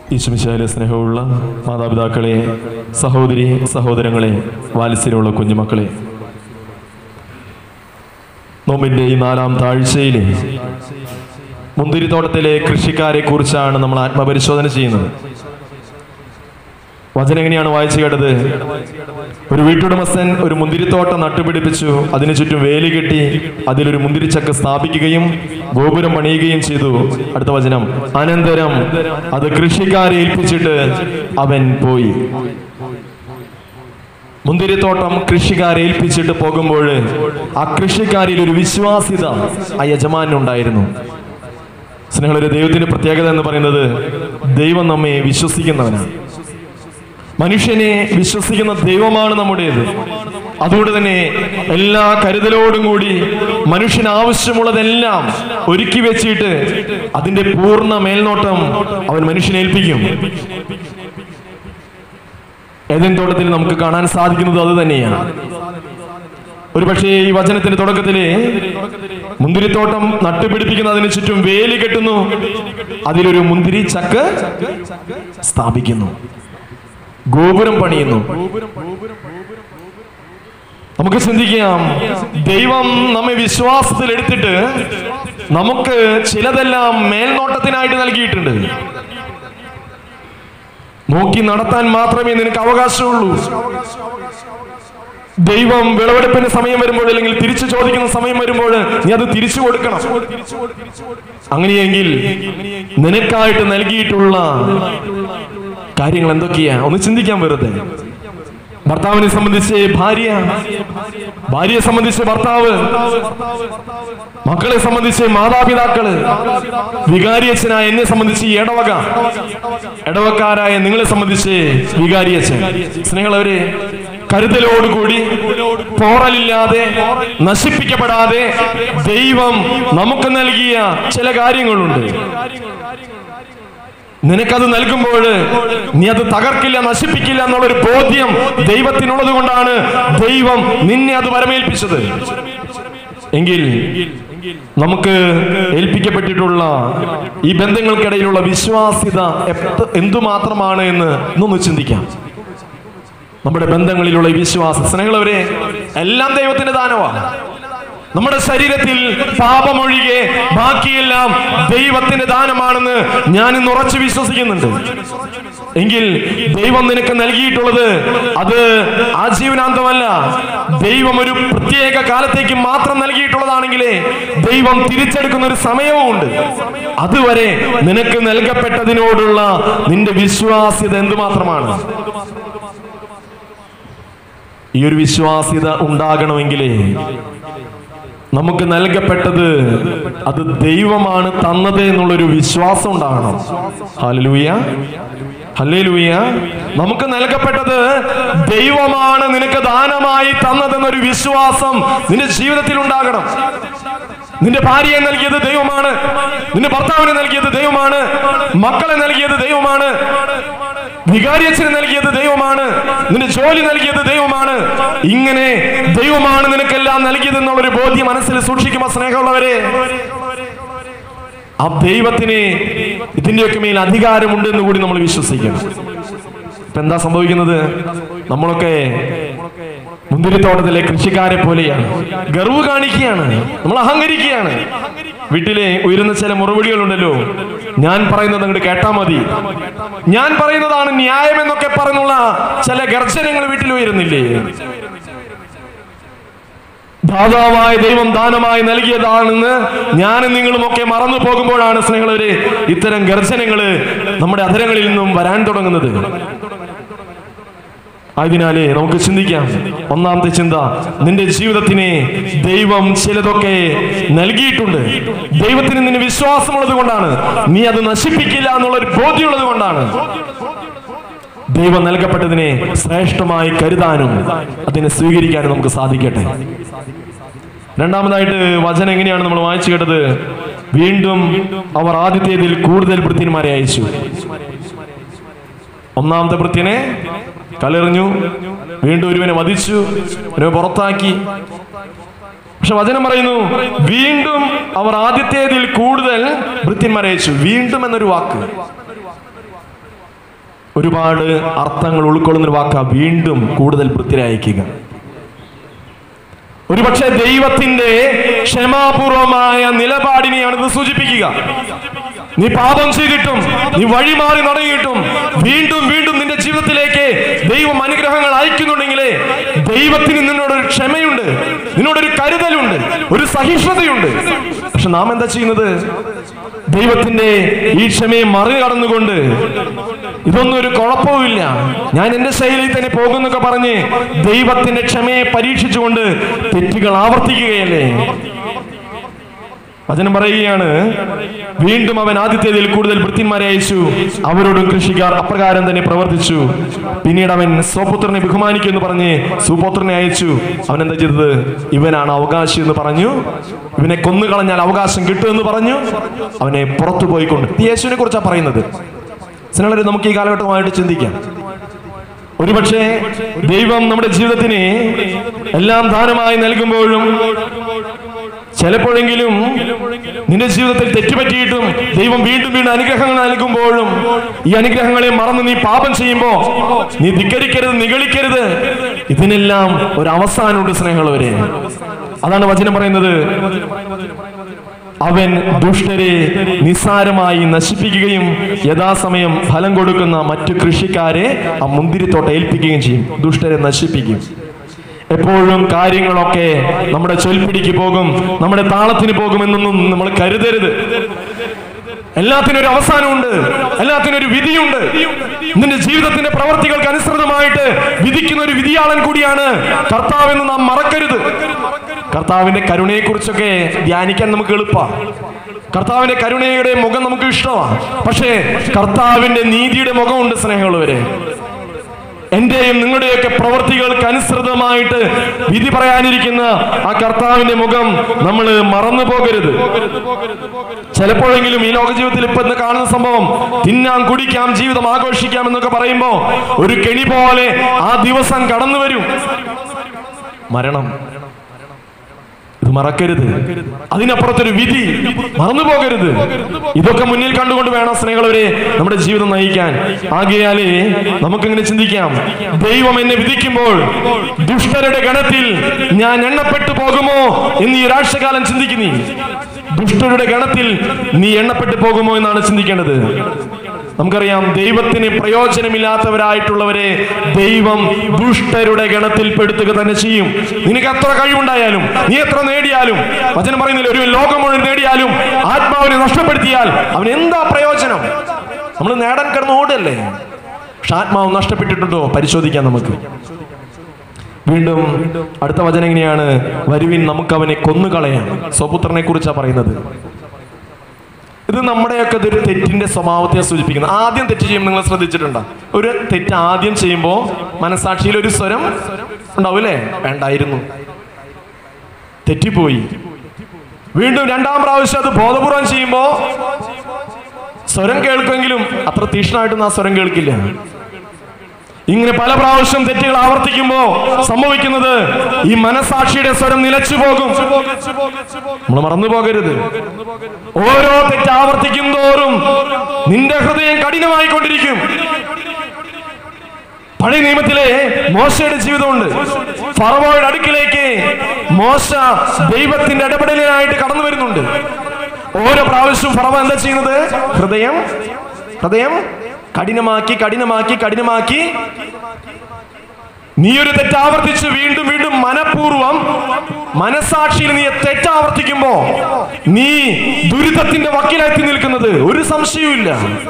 ഈശ്വമിശാല സ്നേഹമുള്ള മാതാപിതാക്കളെ സഹോദരി സഹോദരങ്ങളെ വാത്സര്യമുള്ള കുഞ്ഞുമക്കളെ നോമ്പിൻ്റെ ഈ നാലാം താഴ്ചയിൽ മുന്തിരിത്തോട്ടത്തിലെ കൃഷിക്കാരെ കുറിച്ചാണ് നമ്മൾ ആത്മപരിശോധന ചെയ്യുന്നത് വചനം എങ്ങനെയാണ് വായിച്ചു കേട്ടത് ഒരു വീട്ടുടമസ്ഥൻ ഒരു മുന്തിരിത്തോട്ടം നട്ടുപിടിപ്പിച്ചു അതിനു ചുറ്റും വേലി കെട്ടി അതിലൊരു മുന്തിരിച്ചക്ക സ്ഥാപിക്കുകയും ഗോപുരം പണിയുകയും ചെയ്തു അടുത്ത വചനം അനന്തരം അത് കൃഷിക്കാരെ ഏൽപ്പിച്ചിട്ട് അവൻ പോയി മുന്തിരിത്തോട്ടം കൃഷിക്കാരെ ഏൽപ്പിച്ചിട്ട് പോകുമ്പോൾ ആ കൃഷിക്കാരിൽ ഒരു വിശ്വാസ്യത ആ യജമാനുണ്ടായിരുന്നു സ്നേഹളൊരു ദൈവത്തിന്റെ പ്രത്യേകത എന്ന് പറയുന്നത് ദൈവം നമ്മെ വിശ്വസിക്കുന്നവനാണ് മനുഷ്യനെ വിശ്വസിക്കുന്ന ദൈവമാണ് നമ്മുടേത് അതുകൊണ്ട് തന്നെ എല്ലാ കരുതലോടും കൂടി മനുഷ്യന് ആവശ്യമുള്ളതെല്ലാം ഒരുക്കി വെച്ചിട്ട് അതിന്റെ പൂർണ്ണ മേൽനോട്ടം അവൻ മനുഷ്യനെ ഏൽപ്പിക്കും ഏതൻ തോട്ടത്തിൽ നമുക്ക് കാണാൻ സാധിക്കുന്നത് അത് തന്നെയാണ് ഒരു പക്ഷേ ഈ വചനത്തിന്റെ തുടക്കത്തില് മുന്തിരിത്തോട്ടം നട്ടുപിടിപ്പിക്കുന്നതിന് ചുറ്റും വേലി കെട്ടുന്നു അതിലൊരു മുന്തിരി ചക്ക് സ്ഥാപിക്കുന്നു ഗോപുരം പണിയുന്നു നമുക്ക് ചിന്തിക്കാം ദൈവം നമ്മെ വിശ്വാസത്തിൽ എടുത്തിട്ട് നമുക്ക് ചിലതെല്ലാം മേൽനോട്ടത്തിനായിട്ട് നൽകിയിട്ടുണ്ട് നോക്കി നടത്താൻ മാത്രമേ നിനക്ക് അവകാശമുള്ളൂ ദൈവം വിളവെടുപ്പിന്റെ സമയം വരുമ്പോൾ അല്ലെങ്കിൽ തിരിച്ചു ചോദിക്കുന്ന സമയം വരുമ്പോൾ നീ അത് തിരിച്ചു കൊടുക്കണം അങ്ങനെയെങ്കിൽ നിനക്കായിട്ട് നൽകിയിട്ടുള്ള കാര്യങ്ങൾ എന്തൊക്കെയാ ഒന്ന് ചിന്തിക്കാൻ വെറുതെ ഭർത്താവിനെ സംബന്ധിച്ച് ഭാര്യ ഭാര്യയെ സംബന്ധിച്ച് ഭർത്താവ് മക്കളെ സംബന്ധിച്ച് മാതാപിതാക്കള് വികാരിയച്ഛനായ എന്നെ സംബന്ധിച്ച് ഇടവക ഇടവക്കാരായ നിങ്ങളെ സംബന്ധിച്ച് വികാരിയച്ഛൻ സ്നേഹമുള്ളവരെ കരുതലോടുകൂടി പോറലില്ലാതെ നശിപ്പിക്കപ്പെടാതെ ദൈവം നമുക്ക് നൽകിയ ചില കാര്യങ്ങളുണ്ട് നിനക്കത് നൽകുമ്പോൾ നീ അത് തകർക്കില്ല നശിപ്പിക്കില്ല എന്നുള്ളൊരു ബോധ്യം ദൈവത്തിനുള്ളത് കൊണ്ടാണ് ദൈവം നിന്നെ അത് വരമേൽപ്പിച്ചത് എങ്കിൽ നമുക്ക് ഏൽപ്പിക്കപ്പെട്ടിട്ടുള്ള ഈ ബന്ധങ്ങൾക്കിടയിലുള്ള വിശ്വാസ്യത എത്ര- എന്തുമാത്രമാണ് എന്ന് ഇന്നൊന്ന് ചിന്തിക്കാം നമ്മുടെ ബന്ധങ്ങളിലുള്ള ഈ വിശ്വാസം സ്നേഹമുള്ളവരെ എല്ലാം ദൈവത്തിന്റെ ദാനമാണ് നമ്മുടെ ശരീരത്തിൽ പാപമൊഴികെ ബാക്കിയെല്ലാം ദൈവത്തിന്റെ ദാനമാണെന്ന് ഞാൻ ഇന്ന് ഉറച്ചു വിശ്വസിക്കുന്നുണ്ട് എങ്കിൽ ദൈവം നിനക്ക് നൽകിയിട്ടുള്ളത് അത് ആജീവനാന്തമല്ല ദൈവം ഒരു പ്രത്യേക കാലത്തേക്ക് മാത്രം നൽകിയിട്ടുള്ളതാണെങ്കിലേ ദൈവം തിരിച്ചെടുക്കുന്ന ഒരു സമയവും ഉണ്ട് അതുവരെ നിനക്ക് നൽകപ്പെട്ടതിനോടുള്ള നിന്റെ വിശ്വാസ്യത എന്തുമാത്രമാണ് ഈ ഒരു വിശ്വാസ്യത ഉണ്ടാകണമെങ്കിലേ നമുക്ക് നൽകപ്പെട്ടത് അത് ദൈവമാണ് തന്നത് എന്നുള്ളൊരു വിശ്വാസം ഉണ്ടാകണം ഹല്ലേലൂയ ഹല്ലേലൂയ നമുക്ക് നൽകപ്പെട്ടത് ദൈവമാണ് നിനക്ക് ദാനമായി തന്നതെന്നൊരു വിശ്വാസം നിന്റെ ജീവിതത്തിൽ ഉണ്ടാകണം നിന്റെ ഭാര്യയെ നൽകിയത് ദൈവമാണ് നിന്റെ ഭർത്താവിനെ നൽകിയത് ദൈവമാണ് മക്കളെ നൽകിയത് ദൈവമാണ് വികാരിയച്ഛന് നൽകിയത് ദൈവമാണ് നിന്റെ ജോലി നൽകിയത് ദൈവമാണ് ഇങ്ങനെ ദൈവമാണ് നിനക്കെല്ലാം നൽകിയത് എന്നുള്ളൊരു ബോധ്യം മനസ്സിൽ സൂക്ഷിക്കുമ്പോൾ സ്നേഹമുള്ളവരെ ആ ദൈവത്തിന് ഇതിന്റെയൊക്കെ മേൽ അധികാരമുണ്ട് എന്ന് കൂടി നമ്മൾ വിശ്വസിക്കണം ഇപ്പൊ എന്താ സംഭവിക്കുന്നത് നമ്മളൊക്കെ മുന്തിരിത്തോട്ടത്തിലെ കൃഷിക്കാരെ പോലെയാണ് ഗർവ് കാണിക്കുകയാണ് നമ്മൾ അഹങ്കരിക്കുകയാണ് വീട്ടിലെ ഉയരുന്ന ചില മുറവിളികളുണ്ടല്ലോ ഞാൻ പറയുന്നത് അങ്ങോട്ട് കേട്ടാ മതി ഞാൻ പറയുന്നതാണ് ന്യായം എന്നൊക്കെ പറഞ്ഞുള്ള ചില ഗർജനങ്ങൾ വീട്ടിൽ ഉയരുന്നില്ലേ ദാതാവായ ദൈവം ദാനമായി നൽകിയതാണെന്ന് ഞാനും നിങ്ങളും ഒക്കെ മറന്നു പോകുമ്പോഴാണ് സ്നേഹങ്ങളൊരു ഇത്തരം ഗർജനങ്ങള് നമ്മുടെ അധരങ്ങളിൽ നിന്നും വരാൻ തുടങ്ങുന്നത് ആയതിനാലേ നമുക്ക് ചിന്തിക്കാം ഒന്നാമത്തെ ചിന്ത നിന്റെ ജീവിതത്തിന് ദൈവം ചിലതൊക്കെ നൽകിയിട്ടുണ്ട് ദൈവത്തിന് നിന്നെ വിശ്വാസമുള്ളത് കൊണ്ടാണ് നീ അത് നശിപ്പിക്കില്ല എന്നുള്ള ഒരു ബോധ്യമുള്ളത് കൊണ്ടാണ് ദൈവം നൽകപ്പെട്ടതിനെ ശ്രേഷ്ഠമായി കരുതാനും അതിനെ സ്വീകരിക്കാനും നമുക്ക് സാധിക്കട്ടെ രണ്ടാമതായിട്ട് വചനം എങ്ങനെയാണ് നമ്മൾ വായിച്ചു കേട്ടത് വീണ്ടും അവർ ആദ്യത്തേതിൽ കൂടുതൽ വൃത്തിന്മാരെ അയച്ചു ഒന്നാമത്തെ വൃത്തിനെ കലെറിഞ്ഞു വീണ്ടും ഒരുവനെ വധിച്ചു ഒരുവനെ പുറത്താക്കി പക്ഷെ വചനം പറയുന്നു വീണ്ടും അവർ ആദ്യത്തേതിൽ കൂടുതൽ വൃത്തിന്മാരെ അയച്ചു വീണ്ടും എന്നൊരു വാക്ക് ഒരുപാട് അർത്ഥങ്ങൾ ഉൾക്കൊള്ളുന്ന ഒരു വാക്ക വീണ്ടും കൂടുതൽ വൃത്തിരയക്കുക ഒരുപക്ഷെ ദൈവത്തിന്റെ ക്ഷമാപൂർവമായ നിലപാടിനെയാണ് ഇത് സൂചിപ്പിക്കുക നീ പാപം ചെയ്തിട്ടും നീ വഴിമാറി നടങ്ങിയിട്ടും വീണ്ടും വീണ്ടും നിന്റെ ജീവിതത്തിലേക്ക് ദൈവം അനുഗ്രഹങ്ങൾ അയക്കുന്നുണ്ടെങ്കിലേ ദൈവത്തിന് നിന്നോടൊരു ക്ഷമയുണ്ട് നിന്നോടൊരു കരുതലുണ്ട് ഒരു സഹിഷ്ണുതയുണ്ട് പക്ഷെ നാം എന്താ ചെയ്യുന്നത് ദൈവത്തിന്റെ ഈ ക്ഷമയെ മറികടന്നുകൊണ്ട് ഇതൊന്നും ഒരു കുഴപ്പവുമില്ല ഞാൻ എന്റെ ശൈലിയിൽ തന്നെ പോകുന്നൊക്കെ പറഞ്ഞ് ദൈവത്തിന്റെ ക്ഷമയെ പരീക്ഷിച്ചുകൊണ്ട് തെറ്റുകൾ ആവർത്തിക്കുകയല്ലേ വചനം പറയുകയാണ് വീണ്ടും അവൻ ആദ്യത്തേതിൽ കൂടുതൽ വൃത്തിന്മാരെ അയച്ചു അവരോടും കൃഷിക്കാർ അപ്രകാരം തന്നെ പ്രവർത്തിച്ചു പിന്നീട് അവൻ സ്വപുത്രനെ ബഹുമാനിക്കുമെന്ന് പറഞ്ഞ് സുപുത്രനെ അയച്ചു അവൻ എന്താ ചെയ്തത് ഇവനാണ് അവകാശി എന്ന് പറഞ്ഞു ഇവനെ കൊന്നുകളഞ്ഞാൽ അവകാശം കിട്ടുമെന്ന് പറഞ്ഞു അവനെ പുറത്തു പോയിക്കൊണ്ട് ഇത് യേശുവിനെ കുറിച്ചാണ് പറയുന്നത് സ്നേഹരെ നമുക്ക് ഈ കാലഘട്ടമായിട്ട് ചിന്തിക്കാം ഒരുപക്ഷെ ദൈവം നമ്മുടെ ജീവിതത്തിന് എല്ലാം ദാനമായി നൽകുമ്പോഴും ചിലപ്പോഴെങ്കിലും നിന്റെ ജീവിതത്തിൽ തെറ്റുപറ്റിയിട്ടും ദൈവം വീണ്ടും വീണ്ടും അനുഗ്രഹങ്ങൾ നൽകുമ്പോഴും ഈ അനുഗ്രഹങ്ങളെ മറന്ന് നീ പാപം ചെയ്യുമ്പോ നീ ധിക്കരിക്കരുത് നിഗളിക്കരുത് ഇതിനെല്ലാം ഒരു അവസാനമുണ്ട് സ്നേഹമുള്ളവരെ അതാണ് വചനം പറയുന്നത് അവൻ ദുഷ്ടരെ നിസ്സാരമായി നശിപ്പിക്കുകയും യഥാസമയം ഫലം കൊടുക്കുന്ന മറ്റു കൃഷിക്കാരെ ആ മുന്തിരിത്തോട്ടം ഏൽപ്പിക്കുകയും ചെയ്യും ദുഷ്ടരെ നശിപ്പിക്കും എപ്പോഴും കാര്യങ്ങളൊക്കെ നമ്മുടെ ചൊൽപ്പിടിക്ക് പോകും നമ്മുടെ താളത്തിന് പോകുമെന്നൊന്നും നമ്മൾ കരുതരുത് എല്ലാത്തിനും ഒരു അവസാനമുണ്ട് എല്ലാത്തിനും ഒരു വിധിയുണ്ട് നിന്റെ ജീവിതത്തിന്റെ പ്രവർത്തികൾക്ക് അനുസൃതമായിട്ട് വിധിക്കുന്ന ഒരു വിധിയാളൻ കൂടിയാണ് കർത്താവെന്ന് നാം മറക്കരുത് കർത്താവിന്റെ കരുണയെ കുറിച്ചൊക്കെ ധ്യാനിക്കാൻ നമുക്ക് എളുപ്പമാണ് കർത്താവിന്റെ കരുണയുടെ മുഖം നമുക്ക് ഇഷ്ടമാണ് പക്ഷേ കർത്താവിന്റെ നീതിയുടെ മുഖമുണ്ട് സ്നേഹമുള്ളവരെ എന്റെയും നിങ്ങളുടെയൊക്കെ പ്രവൃത്തികൾക്ക് അനുസൃതമായിട്ട് വിധി പറയാനിരിക്കുന്ന ആ കർത്താവിന്റെ മുഖം നമ്മൾ മറന്നു പോകരുത് ചിലപ്പോഴെങ്കിലും ഈ ലോക ജീവിതത്തിൽ ഇപ്പൊ ഇന്ന് കാണുന്ന സംഭവം തിന്നാം കുടിക്കാം ജീവിതം ആഘോഷിക്കാം എന്നൊക്കെ പറയുമ്പോ ഒരു കെണി പോലെ ആ ദിവസം കടന്നു വരും മരണം ഇത് മറക്കരുത് അതിനപ്പുറത്തൊരു വിധി മറന്നു പോകരുത് ഇതൊക്കെ മുന്നിൽ കണ്ടുകൊണ്ട് വേണം സ്നേഹമുള്ളവരെ നമ്മുടെ ജീവിതം നയിക്കാൻ ആകയാലേ നമുക്കിങ്ങനെ ചിന്തിക്കാം ദൈവം എന്നെ വിധിക്കുമ്പോൾ ദുഷ്ടരുടെ ഗണത്തിൽ ഞാൻ എണ്ണപ്പെട്ടു പോകുമോ എന്ന് ഈ ഒരാഴ്ചകാലം ചിന്തിക്കുന്നീ ദുഷ്ടരുടെ ഗണത്തിൽ നീ എണ്ണപ്പെട്ടു പോകുമോ എന്നാണ് ചിന്തിക്കേണ്ടത് നമുക്കറിയാം ദൈവത്തിന് പ്രയോജനമില്ലാത്തവരായിട്ടുള്ളവരെ ദൈവം ദുഷ്ടരുടെ ഗണത്തിൽ പെടുത്തുക തന്നെ ചെയ്യും നിനക്ക് എത്ര കഴിവുണ്ടായാലും നീ എത്ര നേടിയാലും വചനം പറയുന്നില്ല ഒരു ലോകം മുഴുവൻ നേടിയാലും ആത്മാവിനെ നഷ്ടപ്പെടുത്തിയാൽ അവൻ എന്താ പ്രയോജനം നമ്മൾ നേടാൻ കിടന്ന് ഓടല്ലേ പക്ഷെ ആത്മാവ് നഷ്ടപ്പെട്ടിട്ടുണ്ടോ പരിശോധിക്കാം നമുക്ക് വീണ്ടും അടുത്ത വചനം എങ്ങനെയാണ് വരുവിൻ നമുക്ക് അവനെ കൊന്നുകളയാം സ്വപുത്രനെ കുറിച്ചാണ് പറയുന്നത് ഇത് നമ്മുടെയൊക്കെ ഇതൊരു തെറ്റിന്റെ സ്വഭാവത്തെ സൂചിപ്പിക്കുന്നു ആദ്യം തെറ്റ് ചെയ്യുമ്പോൾ നിങ്ങൾ ശ്രദ്ധിച്ചിട്ടുണ്ടോ ഒരു തെറ്റ് ആദ്യം ചെയ്യുമ്പോൾ മനസാക്ഷിയിൽ ഒരു സ്വരം ഉണ്ടാവും അല്ലേ വേണ്ടായിരുന്നു തെറ്റിപ്പോയി വീണ്ടും രണ്ടാം പ്രാവശ്യം അത് ബോധപൂർവം ചെയ്യുമ്പോൾ സ്വരം കേൾക്കുമെങ്കിലും അത്ര തീക്ഷ്ണമായിട്ടൊന്നും ആ സ്വരം കേൾക്കില്ല ഇങ്ങനെ പല പ്രാവശ്യം തെറ്റുകൾ ആവർത്തിക്കുമ്പോ സംഭവിക്കുന്നത് ഈ മനസാക്ഷിയുടെ സ്വരം നിലച്ചു പോകും നമ്മൾ മറന്നു പോകരുത് ഓരോ തെറ്റ് ആവർത്തിക്കും തോറും നിന്റെ ഹൃദയം കഠിനമായിക്കൊണ്ടിരിക്കും പഴയ നിയമത്തിലെ മോശയുടെ ജീവിതമുണ്ട് ഫറവോയുടെ അടുക്കിലേക്ക് മോശ ദൈവത്തിന്റെ ഇടപെടലിനായിട്ട് കടന്നു വരുന്നുണ്ട് ഓരോ പ്രാവശ്യവും ഫറവ എന്താ ചെയ്യുന്നത് ഹൃദയം ഹൃദയം കഠിനമാക്കി കഠിനമാക്കി കഠിനമാക്കി നീ ഒരു തെറ്റാവർത്തിച്ച് വീണ്ടും വീണ്ടും മനഃപൂർവം മനസാക്ഷിയിൽ നീ തെറ്റാവർത്തിക്കുമ്പോ നീ ദുരിതത്തിന്റെ വക്കിലെത്തി നിൽക്കുന്നത് ഒരു സംശയവുമില്ല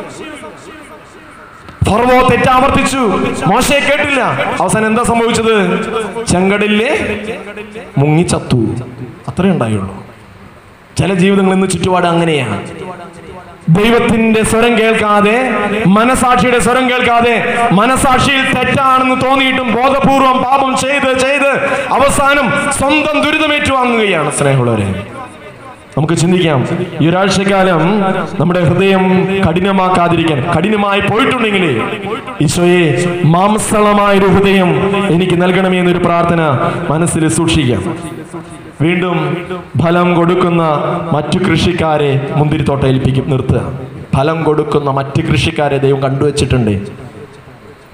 ഫറവോ തെറ്റാവർത്തിച്ചു മോശയെ കേട്ടില്ല അവസാനം എന്താ സംഭവിച്ചത് ചെങ്കടലിലെ മുങ്ങിച്ചത്തു അത്രേ ഉണ്ടായുള്ളൂ ചില ജീവിതങ്ങൾ ഇന്ന് ചുറ്റുപാട് അങ്ങനെയാണ് ദൈവത്തിന്റെ സ്വരം കേൾക്കാതെ മനസാക്ഷിയുടെ സ്വരം കേൾക്കാതെ മനസാക്ഷിയിൽ തെറ്റാണെന്ന് തോന്നിയിട്ടും ബോധപൂർവം പാപം ചെയ്ത് ചെയ്ത് അവസാനം സ്വന്തം ദുരിതമേറ്റുവാങ്ങുകയാണ് സ്നേഹമുള്ളവരെ നമുക്ക് ചിന്തിക്കാം ഈ ഒരാഴ്ചക്കാലം നമ്മുടെ ഹൃദയം കഠിനമാക്കാതിരിക്കാൻ കഠിനമായി പോയിട്ടുണ്ടെങ്കിൽ ഈശോയെ മാംസളമായ ഒരു ഹൃദയം എനിക്ക് നൽകണമേ എന്നൊരു പ്രാർത്ഥന മനസ്സിൽ സൂക്ഷിക്കാം വീണ്ടും ഫലം കൊടുക്കുന്ന മറ്റു കൃഷിക്കാരെ മുന്തിരിത്തോട്ടം ഏൽപ്പിക്കും നിർത്തുക ഫലം കൊടുക്കുന്ന മറ്റു കൃഷിക്കാരെ ദൈവം കണ്ടുവച്ചിട്ടുണ്ട്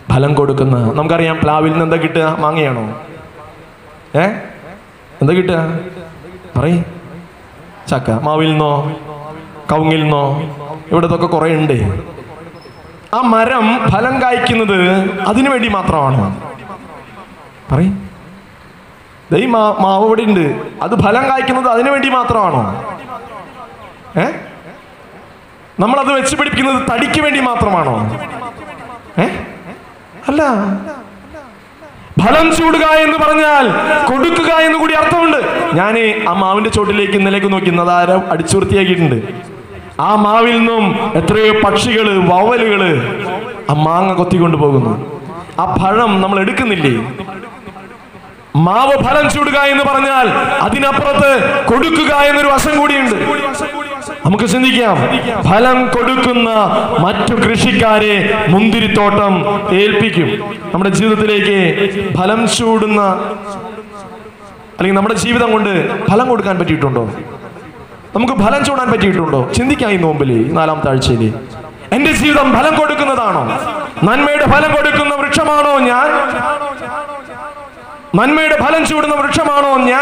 ഫലം കൊടുക്കുന്ന നമുക്കറിയാം പ്ലാവിൽ നിന്ന് എന്താ കിട്ടുക മാങ്ങയാണോ ഏ എന്താ കിട്ടുക പറയ് ചക്ക മാവിൽ നിന്നോ കവുങ്ങിൽ നിന്നോ ഇവിടത്തൊക്കെ കുറേ ഉണ്ട് ആ മരം ഫലം കായ്ക്കുന്നത് അതിനു വേണ്ടി മാത്രമാണ് പറയ് ദൈ മാ മാവ് ഇവിടെ ഉണ്ട് അത് ഫലം കായ്ക്കുന്നത് അതിനു വേണ്ടി മാത്രമാണോ ഏ നമ്മളത് വെച്ച് പിടിപ്പിക്കുന്നത് തടിക്ക് വേണ്ടി മാത്രമാണോ ഏ അല്ല ഫലം ചൂടുക എന്ന് പറഞ്ഞാൽ കൊടുക്കുക എന്ന് കൂടി അർത്ഥമുണ്ട് ഞാൻ ആ മാവിന്റെ ചോട്ടിലേക്ക് ഇന്നലേക്ക് നോക്കി അതാരം അടിച്ചു വൃത്തിയാക്കിയിട്ടുണ്ട് ആ മാവിൽ നിന്നും എത്രയോ പക്ഷികള് വവലുകള് ആ മാങ്ങ കൊത്തിക്കൊണ്ട് പോകുന്നു ആ പഴം നമ്മൾ എടുക്കുന്നില്ലേ മാവ് ഫലം ചൂടുക എന്ന് പറഞ്ഞാൽ അതിനപ്പുറത്ത് കൊടുക്കുക എന്നൊരു വശം കൂടിയുണ്ട് നമുക്ക് ചിന്തിക്കാം ഫലം കൊടുക്കുന്ന മറ്റു കൃഷിക്കാരെ മുന്തിരിത്തോട്ടം ഏൽപ്പിക്കും നമ്മുടെ ജീവിതത്തിലേക്ക് ഫലം ചൂടുന്ന അല്ലെങ്കിൽ നമ്മുടെ ജീവിതം കൊണ്ട് ഫലം കൊടുക്കാൻ പറ്റിയിട്ടുണ്ടോ നമുക്ക് ഫലം ചൂടാൻ പറ്റിയിട്ടുണ്ടോ ചിന്തിക്കാം ഈ നോമ്പില് ഈ നാലാമത്തെ ആഴ്ചയില് എന്റെ ജീവിതം ഫലം കൊടുക്കുന്നതാണോ നന്മയുടെ ഫലം കൊടുക്കുന്ന വൃക്ഷമാണോ ഞാൻ നന്മയുടെ ഫലം ചൂടുന്ന വൃക്ഷമാണോ ഞാൻ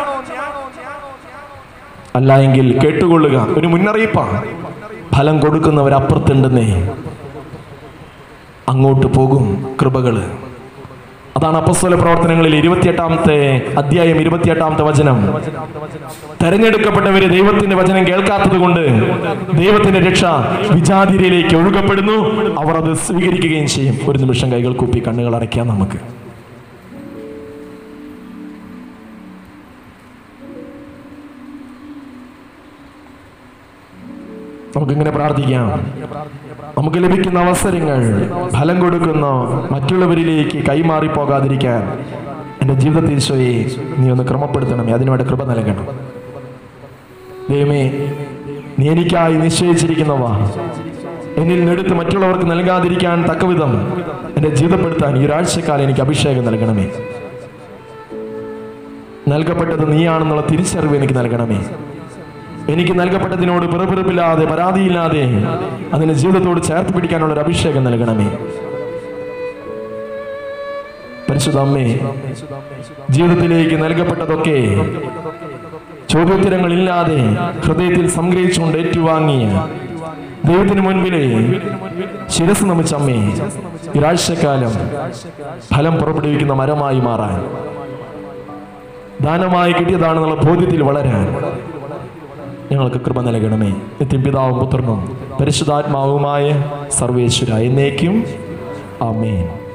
അല്ല എങ്കിൽ കേട്ടുകൊള്ളുക ഒരു മുന്നറിയിപ്പാണ് ഫലം കൊടുക്കുന്നവരപ്പുറത്തുണ്ടെന്നേ അങ്ങോട്ട് പോകും കൃപകള് അതാണ് അപ്പസ്വല പ്രവർത്തനങ്ങളിൽ ഇരുപത്തിയെട്ടാമത്തെ അധ്യായം ഇരുപത്തിയെട്ടാമത്തെ വചനം തെരഞ്ഞെടുക്കപ്പെട്ടവര് ദൈവത്തിന്റെ വചനം കേൾക്കാത്തത് കൊണ്ട് ദൈവത്തിന്റെ രക്ഷ വിജാതിരയിലേക്ക് ഒഴുകപ്പെടുന്നു അവർ അത് സ്വീകരിക്കുകയും ചെയ്യും ഒരു നിമിഷം കൈകൾ കൂപ്പി കണ്ണുകൾ അടയ്ക്കാം നമുക്ക് നമുക്കിങ്ങനെ പ്രാർത്ഥിക്കാം നമുക്ക് ലഭിക്കുന്ന അവസരങ്ങൾ ഫലം കൊടുക്കുന്ന മറ്റുള്ളവരിലേക്ക് കൈമാറി പോകാതിരിക്കാൻ എൻ്റെ ജീവിതത്തിൽ ഈശോയെ നീ ഒന്ന് ക്രമപ്പെടുത്തണമേ അതിനുവേണ്ടി കൃപ നൽകണം ദൈവമേ നീ എനിക്കായി നിശ്ചയിച്ചിരിക്കുന്നവ എന്നിൽ നിന്നെടുത്ത് മറ്റുള്ളവർക്ക് നൽകാതിരിക്കാൻ തക്കവിധം എൻ്റെ ജീവിതപ്പെടുത്താൻ ഈ ഒരാഴ്ചക്കാലം എനിക്ക് അഭിഷേകം നൽകണമേ നൽകപ്പെട്ടത് നീയാണെന്നുള്ള തിരിച്ചറിവ് എനിക്ക് നൽകണമേ എനിക്ക് നൽകപ്പെട്ടതിനോട് പിറപിറപ്പില്ലാതെ പരാതിയില്ലാതെ അതിനെ ജീവിതത്തോട് ചേർത്ത് പിടിക്കാനുള്ള ഒരു അഭിഷേകം നൽകണമേ പരിശുദ്ധ അമ്മേ ജീവിതത്തിലേക്ക് നൽകപ്പെട്ടതൊക്കെ ചോദ്യോത്തരങ്ങളില്ലാതെ ഹൃദയത്തിൽ സംഗ്രഹിച്ചുകൊണ്ട് ഏറ്റുവാങ്ങിയ ദൈവത്തിന് മുൻപിലെ ശിരസ് നമിച്ച അമ്മേ ഒരാഴ്ചക്കാലം ഫലം പുറപ്പെടുവിക്കുന്ന മരമായി മാറാൻ ദാനമായി കിട്ടിയതാണെന്നുള്ള ബോധ്യത്തിൽ വളരാൻ ഞങ്ങൾക്ക് കൃപ നൽകണമേ നിത്യം പിതാവും പുത്രനും പരിശുദ്ധാത്മാവുമായ സർവേശ്വര എന്നേക്കും ആമേൻ